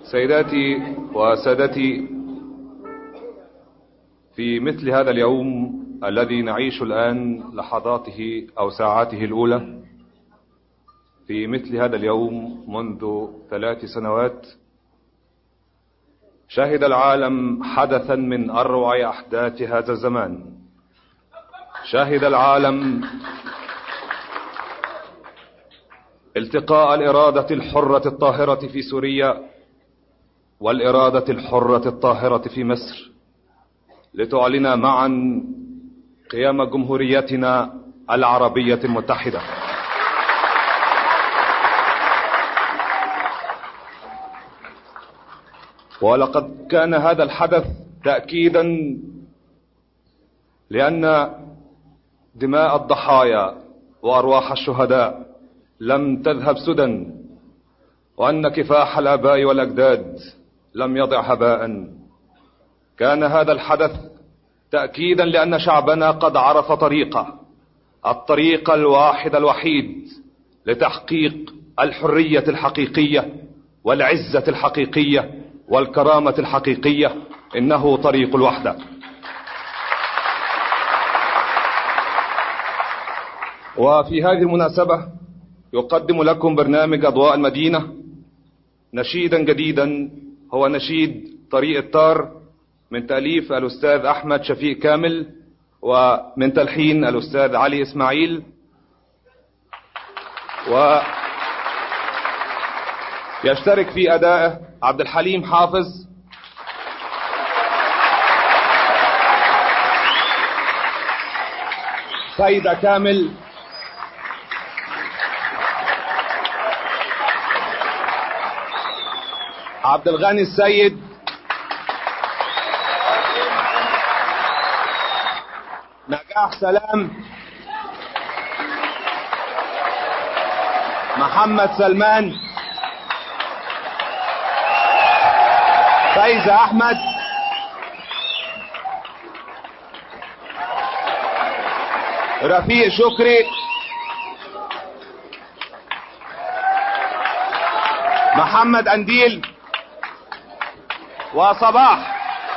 سيداتي وسادتي في مثل هذا اليوم الذي نعيش الآن لحظاته أو ساعاته الأولى في مثل هذا اليوم منذ ثلاث سنوات شهد العالم حدثا من أروع أحداث هذا الزمان شهد العالم التقاء الإرادة الحرة الطاهرة في سوريا والإرادة الحرة الطاهرة في مصر لتعلن معا قيام جمهوريتنا العربية المتحدة ولقد كان هذا الحدث تأكيدا لأن دماء الضحايا وأرواح الشهداء لم تذهب سدى وأن كفاح الآباء والأجداد لم يضع هباء كان هذا الحدث تأكيدا لأن شعبنا قد عرف طريقه الطريق الواحد الوحيد لتحقيق الحرية الحقيقية والعزة الحقيقية والكرامة الحقيقية إنه طريق الوحدة وفي هذه المناسبة يقدم لكم برنامج أضواء المدينة نشيدا جديدا هو نشيد طريق التار من تأليف الأستاذ أحمد شفيق كامل ومن تلحين الأستاذ علي إسماعيل و يشترك في أدائه عبد الحليم حافظ سيدة كامل عبد الغني السيد نجاح سلام محمد سلمان فايزة احمد رفيق شكري محمد انديل وصباح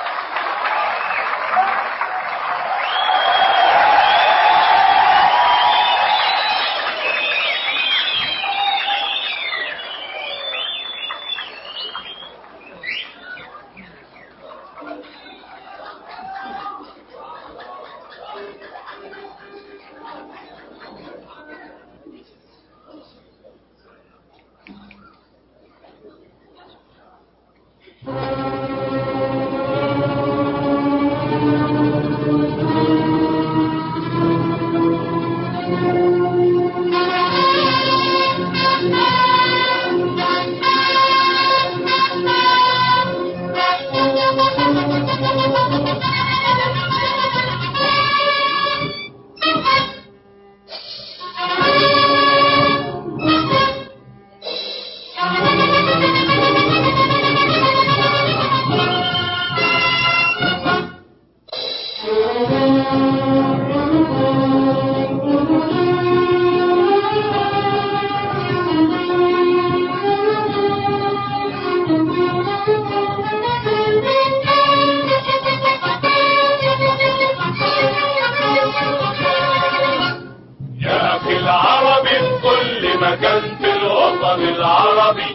يا أخي العربي في كل مكان في الوطن العربي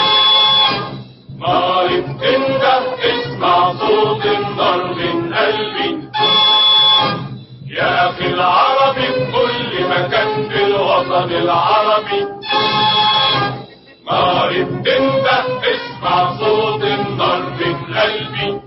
نار بتنده اسمع صوت النار من قلبي يا أخي العربي في كل مكان في الوطن العربي نار بتنده اسمع صوت النار من قلبي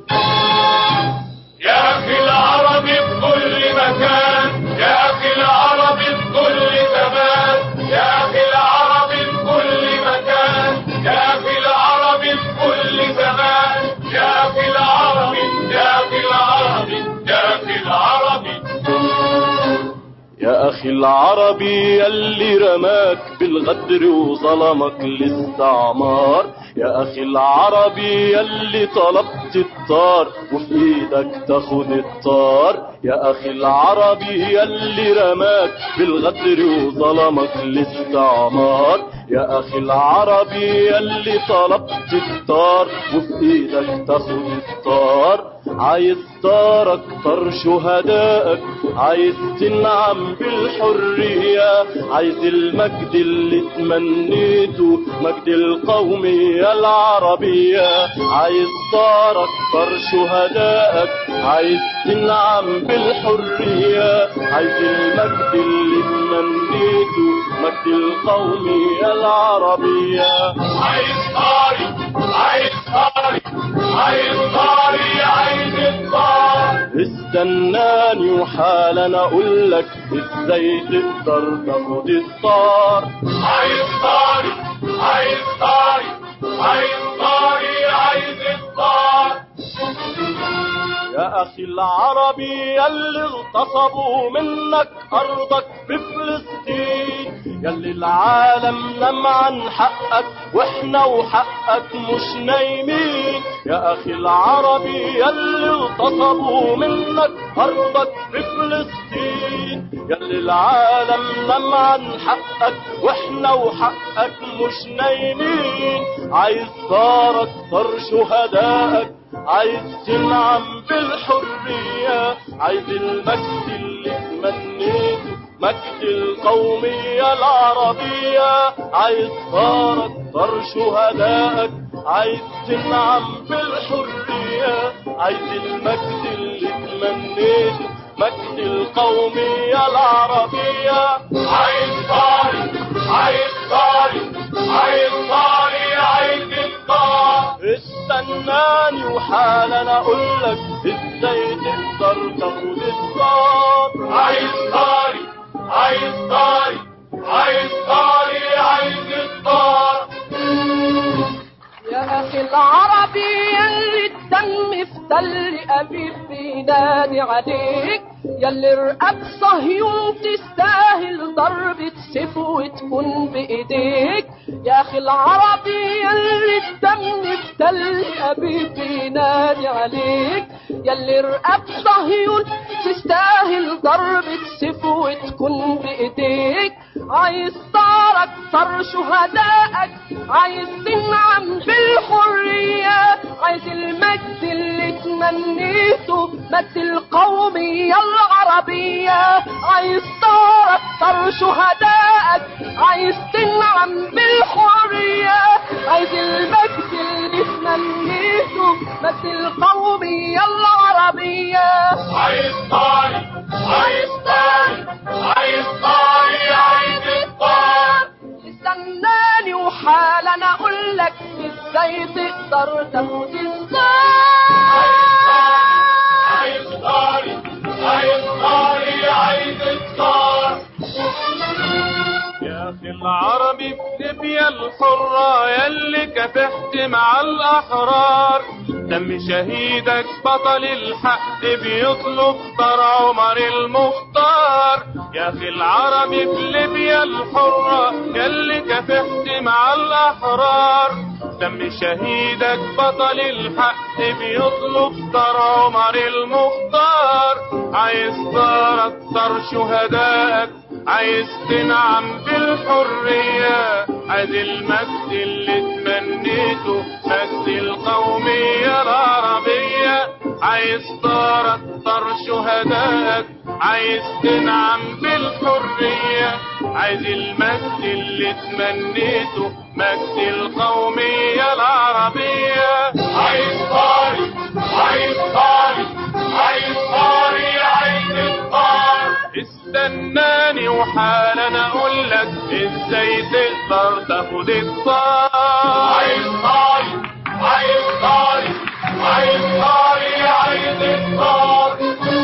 يا أخي العربي في كل مكان يا أخي العربي في كل زمان يا أخي العربي في كل مكان يا أخي العربي في كل زمان يا أخي العربي يا أخي العربي يا أخي العربي يا أخي العربي يلي رماك بالغدر وظلمك الاستعمار يا أخي العربي يلي طلبت الطار وفي إيدك تاخد الطار يا أخي العربي يلي رماك بالغدر وظلمك الاستعمار يا اخي العربي اللي طلبت الطار وفي ايدك تاخد الطار عايز طار اكتر شهدائك عايز تنعم بالحرية عايز المجد اللي تمنيته مجد القومية العربية عايز طار اكتر شهدائك عايز تنعم بالحرية عايز المجد اللي تمنيته مجد القومية العربية عايز طاري عايز طاري عايز طاري عايز الطار استناني وحالا اقول لك ازاي تقدر تاخد الطار عايز طاري عايز طاري عايز طاري عايز الطار يا اخي العربي اللي اغتصبوا منك ارضك في فلسطين يلي العالم نام عن حقك واحنا وحقك مش نايمين يا اخي العربي اللي اغتصبوا منك ارضك في فلسطين يلي العالم نام عن حقك واحنا وحقك مش نايمين عايز صار اكتر شهدائك عايز تنعم بالحرية عايز المجد اللي تمنيته مجد القومية العربية عايز صار اكتر شهدائك عايز تنعم بالحرية عايز المجد اللي تمنيته مجد القومية العربية عايز طاري عايز طاري عايز طاري عايز الطار استناني وحالا اقول لك ازاي تقدر تاخد الصوت عايز طاري عايز طاري عايز طاري عايز الطار يا أخي العربي يلي الدم في تل أبيب بينادي عليك يلي رقاب صهيون تستاهل ضربة سيف وتكون بإيديك يا أخي العربي يلي الدم في تل أبيب بينادي عليك يلي رقاب صهيون تستاهل ضربة سيف وتكون بإيديك عايز طار أكتر شهدائك عايز تنعم بالحرية عايز المجد اللي تمنيته مجد القومية العربية عايز طار أكتر شهدائك عايز تنعم بالحرية عايز المجد اللي تمنيته مجد القومية العربية عايز طاري عايز طاري عايز طاري عايز الطار استناني وحالا اقول لك ازاي تقدر تاخد عايز طاري عايز طاري عايز الطار يا اخي العربي في ليبيا الحرة يلي كافحت مع الاحرار دم شهيدك بطل الحق بيطلب طار عمر المختار يا اخي العربي في ليبيا الحرة يلي كافحت مع الاحرار دم شهيدك بطل الحق بيطلب طار عمر المختار عايز طار اكتر شهدائك عايز تنعم بالحرية عايز المجد اللي تمنيته مجد القومية العربية عايز طار اكتر شهدائك عايز تنعم بالحرية عايز المجد اللي تمنيته مجد القومية العربية عايز طاري عايز طاري عايز طاري عايز الطار استناني وحالا اقول لك ازاي تقدر تاخد الطار عايز طاري عايز طاري عايز طاري عايز الطار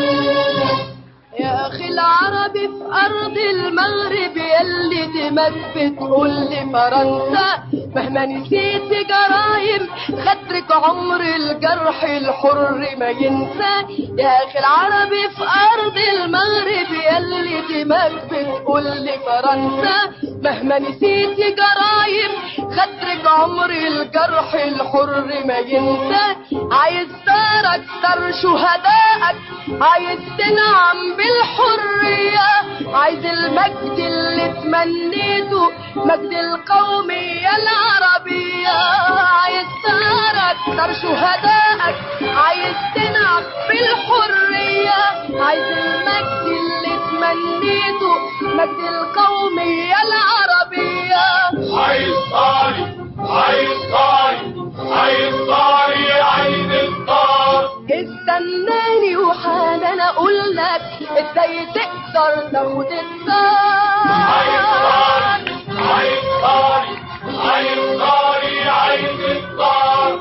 يا اخي العربي في ارض المغرب يلي دمك بتقول لفرنسا مهما نسيت جرايم خدرك عمر الجرح الحر ما ينسى يا اخي العربي في ارض المغرب يلي دمك بتقول لفرنسا مهما نسيت جرايم خدرك عمري الجرح الحر ما ينسى عايز دار اكتر شهدائك عايز تنعم بالحرية عايز المجد اللي تمنيته مجد القومية العربية عايز دار اكتر شهدائك عايز تنعم بالحرية عايز المجد اللي تمنيته مجد القومية العربية عايز طاري عايز طاري عايز طاري عايز الطار استناني وحال انا اقول لك ازاي تقدر تاخد عايز الثار طاري عايز طاري عايز طاري عايز الطار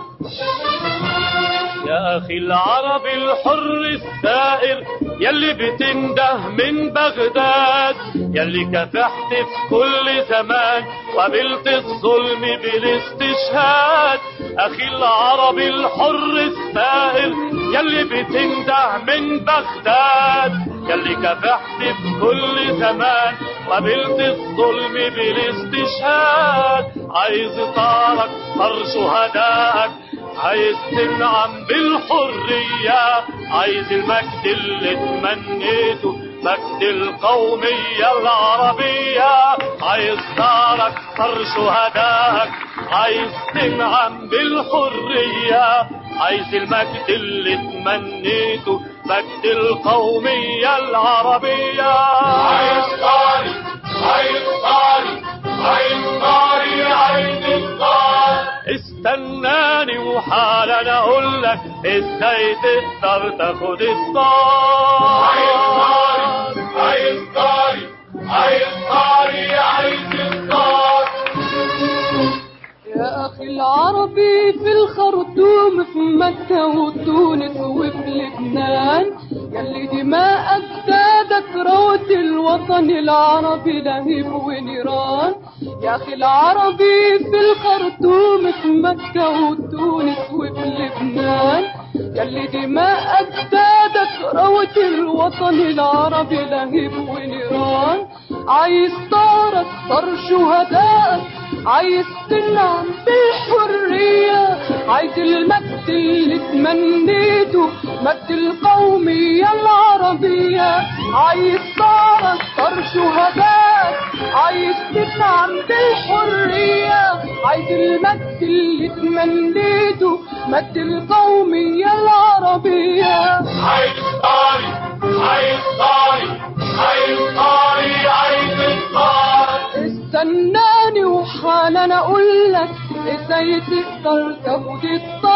يا أخي العربي الحر الثائر يلي بتنده من بغداد يلي كافحت في كل زمان قبلت الظلم بالاستشهاد أخي العربي الحر الثائر يلي بتنده من بغداد يلي كافحت في كل زمان قبلت الظلم بالاستشهاد عايز طارك طر شهدائك عايز تنعم بالحرية عايز المجد اللي تمنيته مجد القومية العربية عايز دارك صر شهدائك عايز تنعم بالحرية عايز المجد اللي تمنيته مجد القومية العربية عايز طاري عايز طاري عايز طاري عايز الطار استناني وحالا اقول لك ازاي تقدر تاخد عايز الصار طاري عايز طاري عايز طاري عايز الطار يا أخي العربي في الخرطوم في مكة وتونس وفي لبنان يلي دماء أجدادك روت الوطن العربي لهيب ونيران يا أخي العربي في الخرطوم في مكة وتونس وفي لبنان يلي دماء أجدادك روت الوطن العربي لهيب ونيران عايز طارك صار شهدائك عايز تنعم بالحرية عايز المجد اللي تمنيته مجد القومية العربية عايز طارك صار شهدائك عايز تنعم بالحرية عايز المجد اللي تمنيته مجد القومية العربية عايز طاري عايز طاري عايز طاري عايز الطار استناني وحالا اقول لك ازاي تقدر تاخد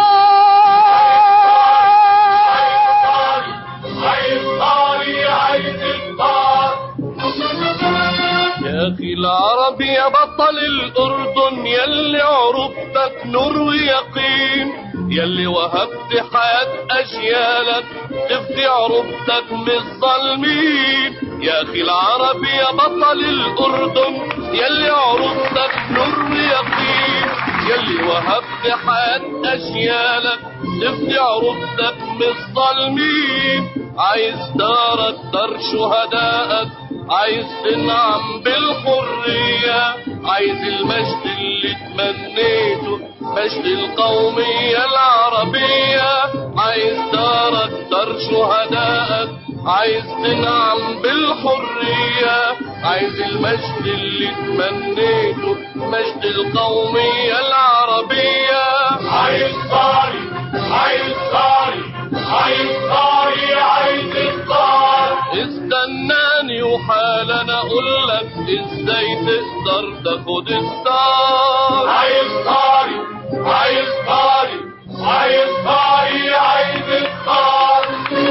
الطار عايز طاري عايز الطار يا اخي العربي يا بطل الاردن يلي عروبتك نور ويقين يلي وهبت حياة اجيالك تفدي عروبتك من الظالمين يا اخي العربي يا بطل الاردن يلي عروبتك نور ويقين يلي وهبت حياة اجيالك تفدي عروبتك من الظالمين عايز دارك دار شهدائك عايز تنعم بالحرية عايز المجد اللي تمنيته مجد القومية العربية عايز دارك دار شهدائك عايز تنعم بالحرية عايز المجد اللي تمنيته مجد القومية العربية عايز طاري عايز طاري عايز طاري عايز الطار استناني وحالا اقول لك ازاي تقدر تاخد الثار عايز طاري عايز طاري عايز طاري عايز الطار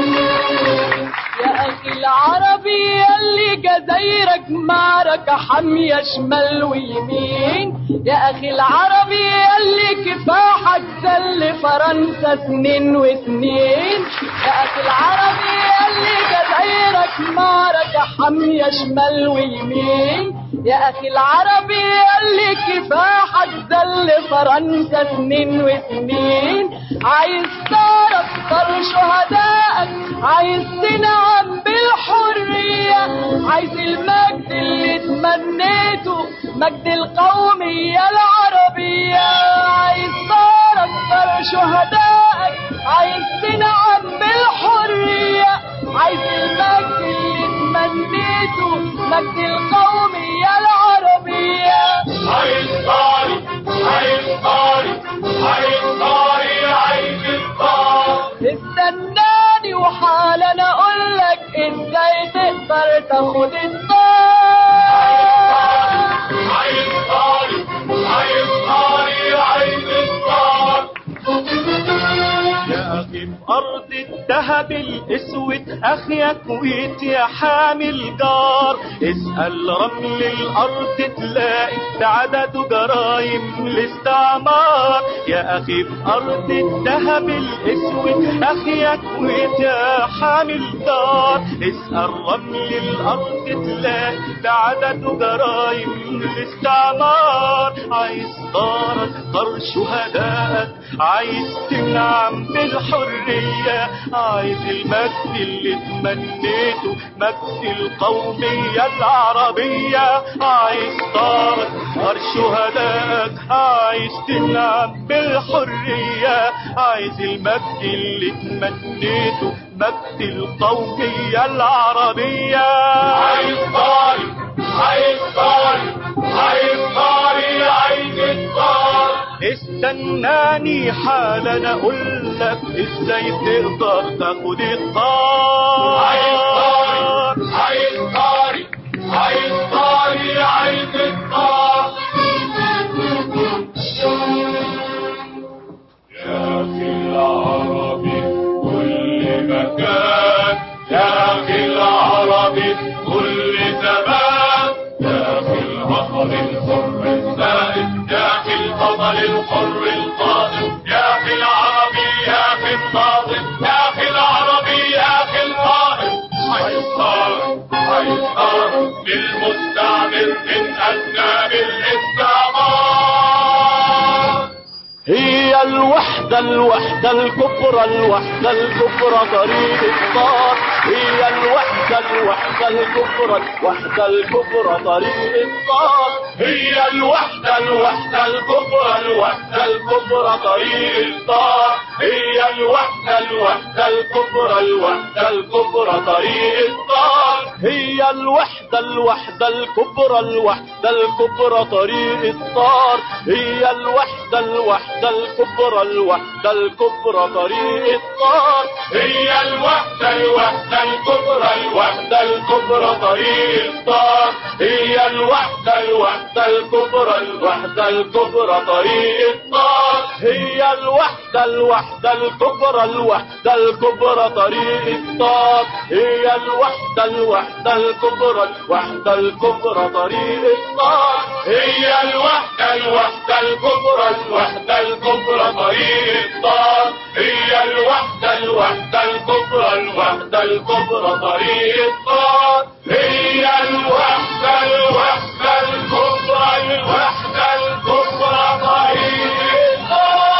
يا اخي العربي اللي جزايرك معركة حامية شمال ويمين يا اخي العربي اللي كفاحك زل فرنسا سنين وسنين يا اخي العربي يلي جزايرك معركة حامية شمال ويمين يا اخي العربي يلي كفاحك ذل فرنسا سنين وسنين عايز تعرف صار شهدائك عايز تنعم بالحرية عايز المجد اللي تمنيته مجد القومية العربية عايز تعرف صار شهدائك عايز تنعم بالحرية عايز المجد اللي تمنيته مجد القومية العربية عايز طاري عايز طاري عايز طاري عايز الطار استناني وحالا اقول لك ازاي تقدر تاخد الطار عايز طاري عايز طاري عايز الطار يا أخي في أرض الذهب الأسود أخيا كويت يا حامل جار اسأل رمل الأرض تلاقي ده عدده جرايم الاستعمار يا أخي في أرض الذهب الأسود أخيا كويت يا حامل جار اسأل رمل الأرض تلاقي ده عدده جرايم الاستعمار عايز دارك دار شهدائك عايز تنعم بالحرية عايز المجد اللي تمنيته مجد القومية العربية عايز دارك دار شهدائك عايز تنعم بالحرية عايز المجد اللي تمنيته مجد القومية العربية عايز طاري عايز طاري عايز طاري عايز الطار استناني حالا اقول لك ازاي تقدر تاخد الطار عايز طاري عايز طاري عايز طاري عايز الطار يا أخي العربي كل مكان يا أخي العربي كل زمان يا أخي البطل الحر الزائد يا أخي البطل الحر القائد يا أخي العربي يا أخي الناضل يا أخي العربي يا أخي القائد هيصار هيصار للمستعمر من أذناب الاستعمار هي الوحدة الوحدة الكبرى الوحدة الكبرى طريق الطار هي الوحدة الوحدة الكبرى الوحدة الكبرى طريق الطار هي الوحدة الوحدة الكبرى الوحدة الكبرى طريق الطار هي الوحدة الوحدة الكبرى الوحدة الكبرى طريق الطار هي الوحدة الوحدة الكبرى الوحدة الكبرى طريق الطار هي الوحدة الوحدة الكبرى الوحدة الكبرى طريق الطار هي الوحدة الوحدة الكبرى الوحدة الكبرى طريق الطار هي الوحدة الوحدة الكبرى الوحدة الكبرى طريق الطار هي الوحدة الوحدة الكبرى الوحدة الكبرى طريق الطار هي الوحدة الوحدة الكبرى الوحدة الكبرى طريق الطار هي الوحدة الوحدة الكبرى الوحدة الكبرى طريق الطار هي الوحدة الوحدة الكبرى الوحدة الكبرى طريق الطار هي الوحدة الوحدة الكبرى الوحدة الكبرى طريق الطار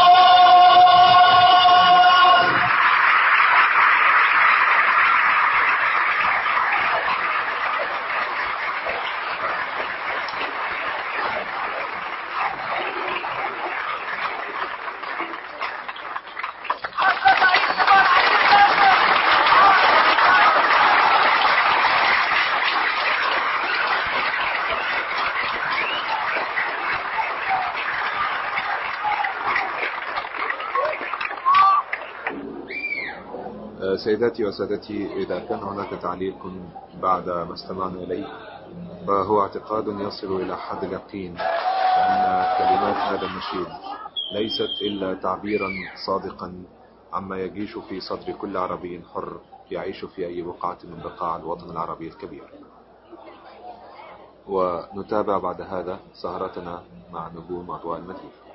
آه، سيداتي وسادتي إذا كان هناك تعليق بعد ما استمعنا إليه فهو اعتقاد يصل إلى حد اليقين أن كلمات هذا النشيد ليست إلا تعبيرا صادقا عما يجيش في صدر كل عربي حر يعيش في أي بقعة من بقاع الوطن العربي الكبير ونتابع بعد هذا سهرتنا مع نجوم أضواء المدينة